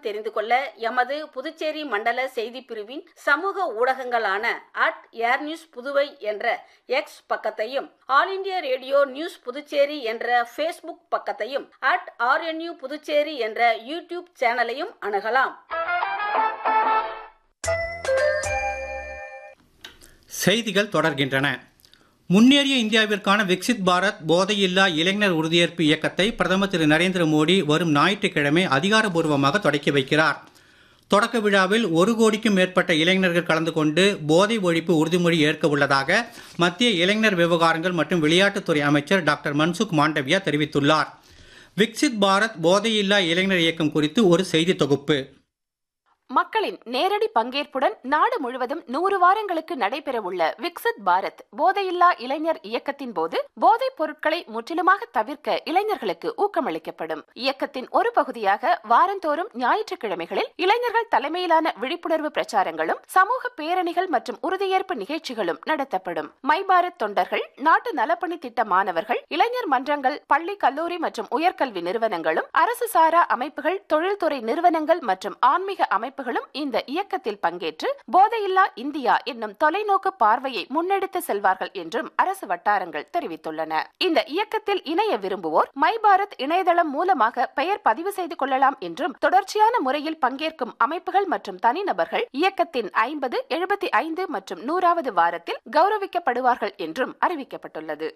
தெரிந்து கொள்ள எமது புதுச்சேரி மண்டல செய்தி பிரிவின் சமூக ஊடகங்களான அட் ஏர் நியூஸ் புதுவை என்ற எக்ஸ் பக்கத்தையும் all India radio news Puducherry என்ற ஃபேஸ்புக் பக்கத்தையும் அட் ஆர்என்யூ புதுச்சேரி என்ற யூடியூப் சேனலையும் அணுகலாம் செய்திகள் தொடர்கின்றன முன்னேறிய இந்தியாவிற்கான விக்சித் பாரத் போதையில்லா இளைஞர் உறுதியேற்பு இயக்கத்தை பிரதமர் திரு நரேந்திர மோடி வரும் ஞாயிற்றுக்கிழமை அதிகாரப்பூர்வமாக தொடக்கி வைக்கிறார் தொடக்க விழாவில் ஒரு கோடிக்கும் மேற்பட்ட இளைஞர்கள் கலந்து கொண்டு போதை ஒழிப்பு உறுதிமொழி ஏற்க உள்ளதாக மத்திய இளைஞர் விவகாரங்கள் மற்றும் விளையாட்டுத்துறை அமைச்சர் டாக்டர் மன்சுக் மாண்டவியா தெரிவித்துள்ளார் விக்சித் பாரத் போதையில்லா இளைஞர் இயக்கம் குறித்து ஒரு செய்தி தொகுப்பு மக்களின் நேரடி பங்கேற்புடன் நாடு முழுவதும் நூறு வாரங்களுக்கு நடைபெறவுள்ள விக்சித் பாரத் போதையில்லா இளைஞர் இயக்கத்தின் போது போதைப் பொருட்களை முற்றிலுமாக தவிர்க்க இளைஞர்களுக்கு ஊக்கமளிக்கப்படும் இயக்கத்தின் ஒரு பகுதியாக வாரந்தோறும் ஞாயிற்றுக்கிழமைகளில் இளைஞர்கள் தலைமையிலான விழிப்புணர்வு பிரச்சாரங்களும் சமூக பேரணிகள் மற்றும் உறுதியேற்பு நிகழ்ச்சிகளும் நடத்தப்படும் மை பாரத் தொண்டர்கள் நாட்டு நலப்பணி திட்ட மாணவர்கள் இளைஞர் மன்றங்கள் பள்ளி கல்லூரி மற்றும் உயர்கல்வி நிறுவனங்களும் அரசு சாரா அமைப்புகள் தொழில்துறை நிறுவனங்கள் மற்றும் ஆன்மீக அமைப்பு அமைப்புகளும் இந்த இயக்கத்தில் பங்கேற்று போதையில்லா இந்தியா என்னும் தொலைநோக்கு பார்வையை முன்னெடுத்து செல்வார்கள் என்றும் அரசு வட்டாரங்கள் தெரிவித்துள்ளன இந்த இயக்கத்தில் இணைய விரும்புவோர் மை பாரத் இணையதளம் மூலமாக பெயர் பதிவு செய்து கொள்ளலாம் என்றும் தொடர்ச்சியான முறையில் பங்கேற்கும் அமைப்புகள் மற்றும் தனிநபர்கள் இயக்கத்தின் ஐம்பது எழுபத்தி ஐந்து மற்றும் நூறாவது வாரத்தில் கௌரவிக்கப்படுவார்கள் என்றும் அறிவிக்கப்பட்டுள்ளது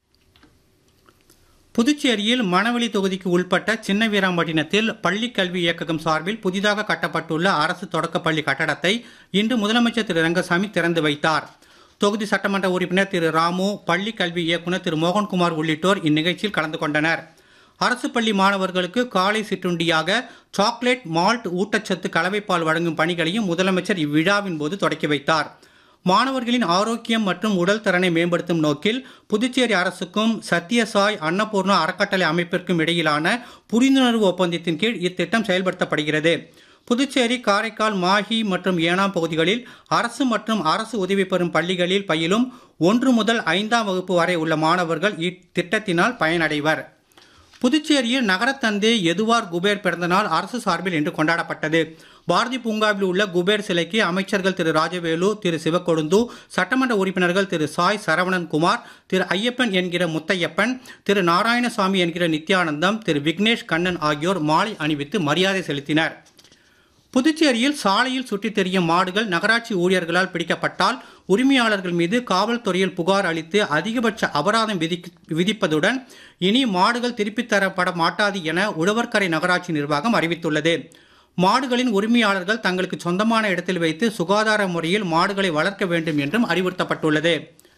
புதுச்சேரியில் மணவெளி தொகுதிக்கு உள்பட்ட சின்ன வீராம்பட்டினத்தில் பள்ளி கல்வி இயக்ககம் சார்பில் புதிதாக கட்டப்பட்டுள்ள அரசு தொடக்கப்பள்ளி கட்டடத்தை இன்று முதலமைச்சர் திரு ரங்கசாமி திறந்து வைத்தார் தொகுதி சட்டமன்ற உறுப்பினர் திரு ராமு பள்ளி கல்வி இயக்குநர் திரு மோகன்குமார் உள்ளிட்டோர் இந்நிகழ்ச்சியில் கலந்து கொண்டனர் அரசு பள்ளி மாணவர்களுக்கு காலை சிற்றுண்டியாக சாக்லேட் மால்ட் ஊட்டச்சத்து கலவைப்பால் வழங்கும் பணிகளையும் முதலமைச்சர் இவ்விழாவின் போது தொடக்கி வைத்தார் மாணவர்களின் ஆரோக்கியம் மற்றும் உடல் திறனை மேம்படுத்தும் நோக்கில் புதுச்சேரி அரசுக்கும் சத்யசாய் அன்னபூர்ணா அறக்கட்டளை அமைப்பிற்கும் இடையிலான புரிந்துணர்வு ஒப்பந்தத்தின் கீழ் இத்திட்டம் செயல்படுத்தப்படுகிறது புதுச்சேரி காரைக்கால் மாஹி மற்றும் ஏனாம் பகுதிகளில் அரசு மற்றும் அரசு உதவி பெறும் பள்ளிகளில் பயிலும் ஒன்று முதல் ஐந்தாம் வகுப்பு வரை உள்ள மாணவர்கள் இத்திட்டத்தினால் பயனடைவர் புதுச்சேரியில் நகரத்தந்தை எதுவார் குபேர் பிறந்தநாள் அரசு சார்பில் இன்று கொண்டாடப்பட்டது பாரதி பூங்காவில் உள்ள குபேர் சிலைக்கு அமைச்சர்கள் திரு ராஜவேலு திரு சிவக்கொழுந்து சட்டமன்ற உறுப்பினர்கள் திரு சாய் சரவணன் குமார் திரு ஐயப்பன் என்கிற முத்தையப்பன் திரு நாராயணசாமி என்கிற நித்யானந்தம் திரு விக்னேஷ் கண்ணன் ஆகியோர் மாலை அணிவித்து மரியாதை செலுத்தினர் புதுச்சேரியில் சாலையில் சுற்றித் திரியும் மாடுகள் நகராட்சி ஊழியர்களால் பிடிக்கப்பட்டால் உரிமையாளர்கள் மீது காவல்துறையில் புகார் அளித்து அதிகபட்ச அபராதம் விதிப்பதுடன் இனி மாடுகள் திருப்பித் தரப்பட மாட்டாது என உழவர்கரை நகராட்சி நிர்வாகம் அறிவித்துள்ளது மாடுகளின் உரிமையாளர்கள் தங்களுக்கு சொந்தமான இடத்தில் வைத்து சுகாதார முறையில் மாடுகளை வளர்க்க வேண்டும் என்றும் அறிவுறுத்தப்பட்டுள்ளது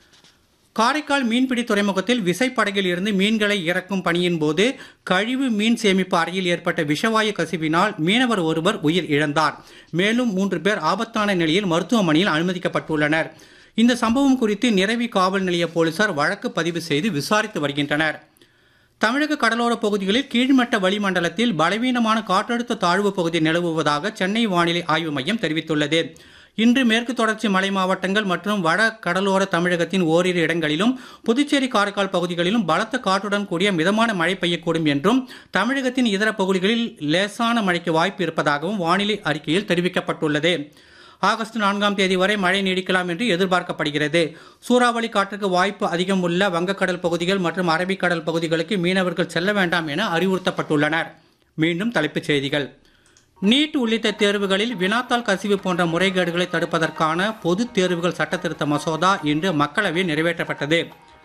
காரைக்கால் மீன்பிடி துறைமுகத்தில் விசைப்படகில் இருந்து மீன்களை இறக்கும் பணியின் போது கழிவு மீன் சேமிப்பு அறையில் ஏற்பட்ட விஷவாயு கசிவினால் மீனவர் ஒருவர் உயிர் இழந்தார் மேலும் மூன்று பேர் ஆபத்தான நிலையில் மருத்துவமனையில் அனுமதிக்கப்பட்டுள்ளனர் இந்த சம்பவம் குறித்து நிறவி காவல் நிலைய போலீசார் வழக்கு பதிவு செய்து விசாரித்து வருகின்றனர் தமிழக கடலோர பகுதிகளில் கீழ்மட்ட வளிமண்டலத்தில் பலவீனமான காற்றழுத்த தாழ்வு பகுதி நிலவுவதாக சென்னை வானிலை ஆய்வு மையம் தெரிவித்துள்ளது இன்று மேற்கு தொடர்ச்சி மலை மாவட்டங்கள் மற்றும் வட கடலோர தமிழகத்தின் ஓரிரு இடங்களிலும் புதுச்சேரி காரைக்கால் பகுதிகளிலும் பலத்த காற்றுடன் கூடிய மிதமான மழை பெய்யக்கூடும் என்றும் தமிழகத்தின் இதர பகுதிகளில் லேசான மழைக்கு வாய்ப்பு இருப்பதாகவும் வானிலை அறிக்கையில் தெரிவிக்கப்பட்டுள்ளது ஆகஸ்ட் நான்காம் தேதி வரை மழை நீடிக்கலாம் என்று எதிர்பார்க்கப்படுகிறது சூறாவளி காற்றுக்கு வாய்ப்பு அதிகம் உள்ள வங்கக்கடல் பகுதிகள் மற்றும் அரபிக்கடல் பகுதிகளுக்கு மீனவர்கள் செல்ல வேண்டாம் என அறிவுறுத்தப்பட்டுள்ளனர் மீண்டும் தலைப்புச் செய்திகள் நீட் உள்ளிட்ட தேர்வுகளில் வினாத்தாள் கசிவு போன்ற முறைகேடுகளை தடுப்பதற்கான பொது தேர்வுகள் சட்டத்திருத்த மசோதா இன்று மக்களவையில் நிறைவேற்றப்பட்டது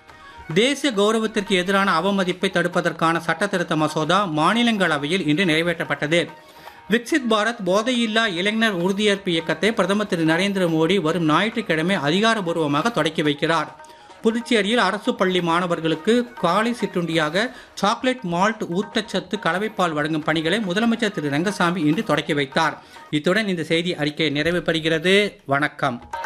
தேசிய கௌரவத்திற்கு எதிரான அவமதிப்பை தடுப்பதற்கான சட்டத்திருத்த மசோதா மாநிலங்களவையில் இன்று நிறைவேற்றப்பட்டது விக்சித் பாரத் போதையில்லா இளைஞர் உறுதியேற்பு இயக்கத்தை பிரதமர் திரு நரேந்திர மோடி வரும் ஞாயிற்றுக்கிழமை அதிகாரபூர்வமாக தொடக்கி வைக்கிறார் புதுச்சேரியில் அரசு பள்ளி மாணவர்களுக்கு காலை சிற்றுண்டியாக சாக்லேட் மால்ட் ஊட்டச்சத்து கலவைப்பால் வழங்கும் பணிகளை முதலமைச்சர் திரு ரங்கசாமி இன்று தொடக்கி வைத்தார் இத்துடன் இந்த செய்தி அறிக்கை நிறைவு பெறுகிறது வணக்கம்